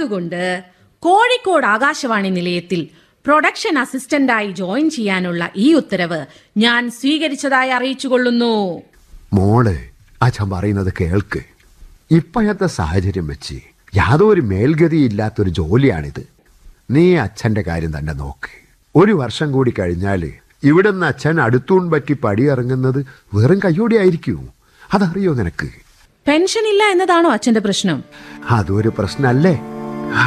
അതുകൊണ്ട് കോഴിക്കോട് ആകാശവാണി നിലയത്തിൽ production അസിസ്റ്റന്റായി join ചെയ്യാനുള്ള ഈ ഉത്തരവ് ഞാൻ സ്വീകരിച്ചതായി അറിയിച്ചുകൊള്ളുന്നു മോള് അച്ഛൻ പറയുന്നത് കേൾക്ക് ഇപ്പോഴത്തെ സാഹചര്യം വെച്ച് യാതൊരു മേൽഗതിയില്ലാത്തൊരു ജോലിയാണിത് നീ അച്ഛൻ്റെ കാര്യം തന്നെ നോക്ക് ഒരു വർഷം കൂടി കഴിഞ്ഞാൽ ഇവിടുന്ന് അച്ഛൻ അടുത്തൂൺ പറ്റി പടിയിറങ്ങുന്നത് വെറും കയ്യോടെ ആയിരിക്കൂ അതറിയോ നിനക്ക് പെൻഷൻ ഇല്ല എന്നതാണോ അച്ഛന്റെ പ്രശ്നം അതൊരു പ്രശ്നല്ലേ ആ.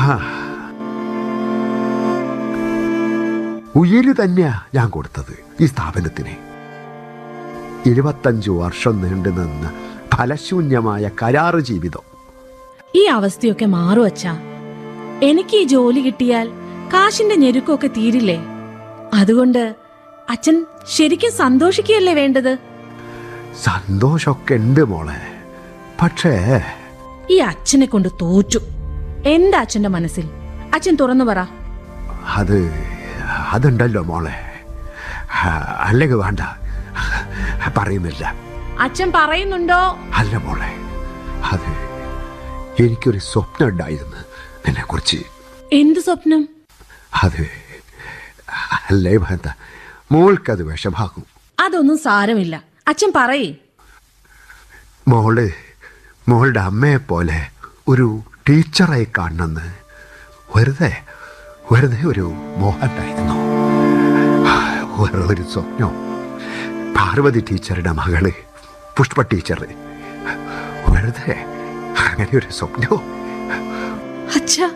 ഉയിര് തന്നെയാ ഞാൻ കൊടുത്തത് ഈ സ്ഥാപനത്തിന് ഇരുപത്തഞ്ചു വർഷം നീണ്ടു നിന്ന ഫലശൂന്യമായ കരാറ് ജീവിതം ഈ അവസ്ഥയൊക്കെ മാറും അച്ഛാ എനിക്ക് ഈ ജോലി കിട്ടിയാൽ കാശിന്റെ ഞെരുക്കമൊക്കെ തീരില്ലേ അതുകൊണ്ട് അച്ഛൻ ശരിക്കും സന്തോഷിക്കുകയല്ലേ വേണ്ടത് സന്തോഷമൊക്കെ ഉണ്ട് മോളെ പക്ഷേ ഈ അച്ഛനെ കൊണ്ട് തോറ്റു എന്താ അച്ഛന്റെ മനസ്സിൽ അച്ഛൻ തുറന്നു പറ അത് അതുണ്ടല്ലോ മോളെ ആ, അല്ലെങ്കിൽ വേണ്ട പറയുന്നില്ല അച്ഛൻ പറയുന്നുണ്ടോ അല്ല മോളെ അത് എനിക്കൊരു സ്വപ്നം ഉണ്ടായിരുന്നു നിന്നെക്കുറിച്ച് എന്ത് സ്വപ്നം അത് അല്ലേ വേണ്ട മോൾക്കത് വിഷമാകും അതൊന്നും സാരമില്ല അച്ഛൻ പറയേ മോള് മോളുടെ അമ്മയെ പോലെ ഒരു ടീച്ചറായി കാണണമെന്ന് വെറുതെ വെറുതെ ഒരു മോഹമുണ്ടായിരുന്നു വേറെ ഒരു സ്വപ്നം പാർവതി ടീച്ചറുടെ മകള് പുഷ്പ ടീച്ചർ വെറുതെ അങ്ങനെ ഒരു സ്വപ്നം അച്ഛാ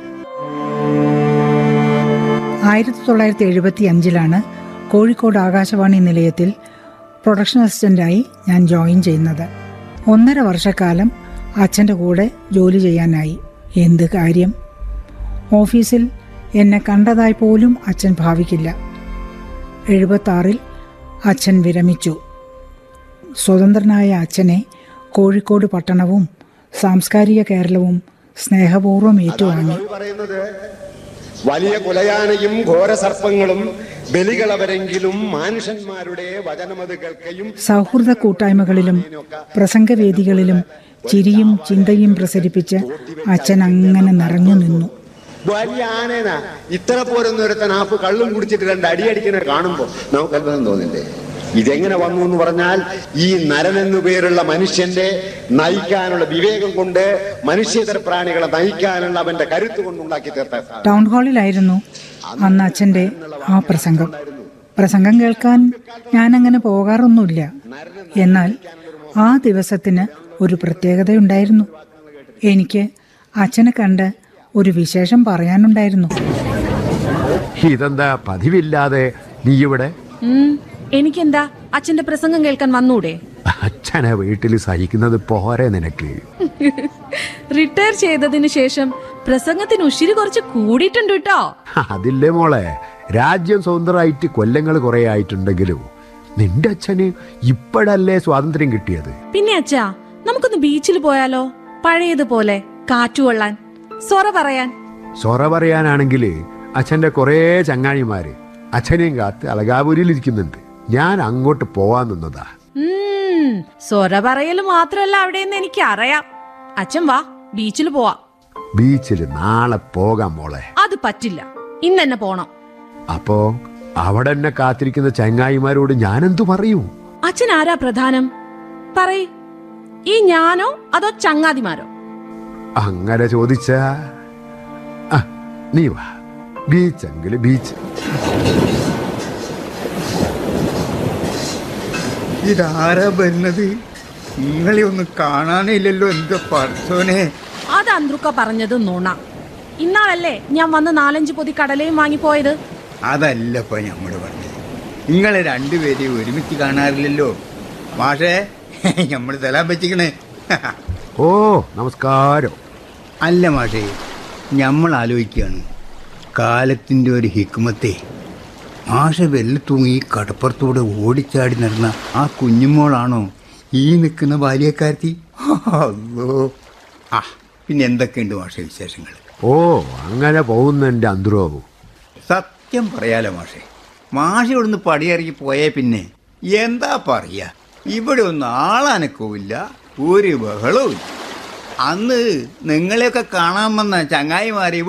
ആയിരത്തി തൊള്ളായിരത്തി എഴുപത്തി അഞ്ചിലാണ് കോഴിക്കോട് ആകാശവാണി നിലയത്തിൽ പ്രൊഡക്ഷൻ അസിസ്റ്റന്റായി ഞാൻ ജോയിൻ ചെയ്യുന്നത് ഒന്നര വർഷക്കാലം അച്ഛൻ്റെ കൂടെ ജോലി ചെയ്യാനായി എന്ത് കാര്യം ഓഫീസിൽ എന്നെ കണ്ടതായി പോലും അച്ഛൻ ഭാവിക്കില്ല എഴുപത്താറിൽ അച്ഛൻ വിരമിച്ചു സ്വതന്ത്രനായ അച്ഛനെ കോഴിക്കോട് പട്ടണവും സാംസ്കാരിക കേരളവും സ്നേഹപൂർവ്വം ഏറ്റുവാങ്ങി പറയുന്നത് വലിയ കുലയാനയും ഘോരസർപ്പങ്ങളും ബലികളവരെങ്കിലും മാനുഷന്മാരുടെ വചനമത് കേൾക്കയും സൗഹൃദ കൂട്ടായ്മകളിലും പ്രസംഗവേദികളിലും ചിരിയും ചിന്തയും പ്രസരിപ്പിച്ച് അച്ഛൻ അങ്ങനെ നിറഞ്ഞു നിന്നു വലിയ ആനേന ഇത്ര പോരൊന്നും ഒരുത്തൻ ആപ്പ് കള്ളും കുടിച്ചിട്ട് രണ്ട് അടിയടിക്കുന്നത് കാണുമ്പോ നമുക്ക് അത്ഭുതം തോന്നില്ലേ ഇതെങ്ങനെ വന്നു എന്ന് പറഞ്ഞാൽ ഈ നരൻ എന്നു പേരുള്ള മനുഷ്യന്റെ നയിക്കാനുള്ള വിവേകം കൊണ്ട് മനുഷ്യേതര പ്രാണികളെ നയിക്കാനുള്ള അവന്റെ കരുത്ത് കൊണ്ടുണ്ടാക്കി തീർത്ത ടൗൺ ഹാളിലായിരുന്നു അന്ന് അച്ഛൻ്റെ ആ പ്രസംഗം പ്രസംഗം കേൾക്കാൻ ഞാൻ അങ്ങനെ പോകാറൊന്നുമില്ല എന്നാൽ ആ ദിവസത്തിന് ഒരു പ്രത്യേകതയുണ്ടായിരുന്നു എനിക്ക് അച്ഛനെ കണ്ട് ഒരു വിശേഷം പറയാനുണ്ടായിരുന്നു ഇതെന്താ പതിവില്ലാതെ നീ ഇവിടെ ഉം, എനിക്കെന്താ അച്ഛന്റെ പ്രസംഗം കേൾക്കാൻ വന്നൂടെ അച്ഛനെ വീട്ടിൽ സഹിക്കുന്നത് പോരെ നിനക്ക് റിട്ടയർ ചെയ്തതിനു ശേഷം പ്രസംഗത്തിന് ഉശിരി കുറച്ച് കൂടിയിട്ടുണ്ട് കേട്ടോ അതില്ലേ മോളെ രാജ്യം സ്വതന്ത്രമായിട്ട് കൊല്ലങ്ങൾ കുറെ ആയിട്ടുണ്ടെങ്കിലും നിന്റെ അച്ഛന് ഇപ്പോഴല്ലേ സ്വാതന്ത്ര്യം കിട്ടിയത് പിന്നെ അച്ഛാ നമുക്കൊന്ന് ബീച്ചിൽ പോയാലോ പഴയതുപോലെ കാറ്റുകൊള്ളാൻ സൊറ പറയാൻ സൊറ പറയാനാണെങ്കിൽ അച്ഛന്റെ കുറേ ചങ്ങാഴിമാര് അച്ഛനെയും കാത്ത് അലകാപുരിയിൽ ഇരിക്കുന്നുണ്ട് ഞാൻ അങ്ങോട്ട് പോവാൻ നിന്നതാ ഉം, സൊറ പറയല് മാത്രല്ല അവിടെയെന്ന് എനിക്ക് അറിയാം അച്ഛൻ വാ ബീച്ചിൽ പോവാ ബീച്ചിൽ നാളെ പോകാം മോളെ അത് പറ്റില്ല ഇന്നെന്നെ പോണം അപ്പോ അവിടെ എന്നെ കാത്തിരിക്കുന്ന ചങ്ങായിമാരോട് ഞാനെന്തു പറയൂ അച്ഛൻ ആരാ പ്രധാനം പറയ് ഈ ഞാനോ അതോ ചങ്ങാതിമാരോ അങ്ങനെ ചോദിച്ച നീ വാ ബീച്ചെങ്കിൽ ബീച്ച് ഇതാരാ വരുന്നത് നിങ്ങളെ ഒന്നും കാണാനില്ലല്ലോ എന്റെ പറച്ചോനെ അത് അന്ത്രുക്ക പറഞ്ഞത് നുണ ഇന്നാളല്ലേ ഞാൻ വന്ന് നാലഞ്ച് പൊതി കടലയും വാങ്ങിപ്പോയത് അതല്ലപ്പോ ഞമ്മള് പറഞ്ഞത് നിങ്ങളെ രണ്ടുപേരെയും ഒരുമിച്ച് കാണാറില്ലല്ലോ മാഷേ നമ്മൾ തലാൻ പറ്റിക്കണേ ഓ നമസ്കാരം അല്ല മാഷേ നമ്മൾ ആലോചിക്കുകയാണ് കാലത്തിൻ്റെ ഒരു ഹിക്കുമത്തെ മാഷ വെല്ല തൂങ്ങി കടപ്പുറത്തൂടെ ഓടിച്ചാടി നടന്ന ആ കുഞ്ഞുമോളാണോ ഈ നിൽക്കുന്ന ബാല്യക്കാരത്തി അല്ലോ ആ പിന്നെ എന്തൊക്കെയുണ്ട് മാഷ വിശേഷങ്ങൾ ഓ അങ്ങനെ പോകുന്നുണ്ട് അന്തരവും സത്യം പറയാലോ മാഷെ മാഷ ഇവിടുന്ന് പടിയിറങ്ങി പോയേ പിന്നെ എന്താ പറയാ ഇവിടെ ഒന്നും ആളനക്കവുമില്ല ഒരു ബഹളവും ഇല്ല. അന്ന് നിങ്ങളെയൊക്കെ കാണാൻ വന്ന ചങ്ങായിമാരെ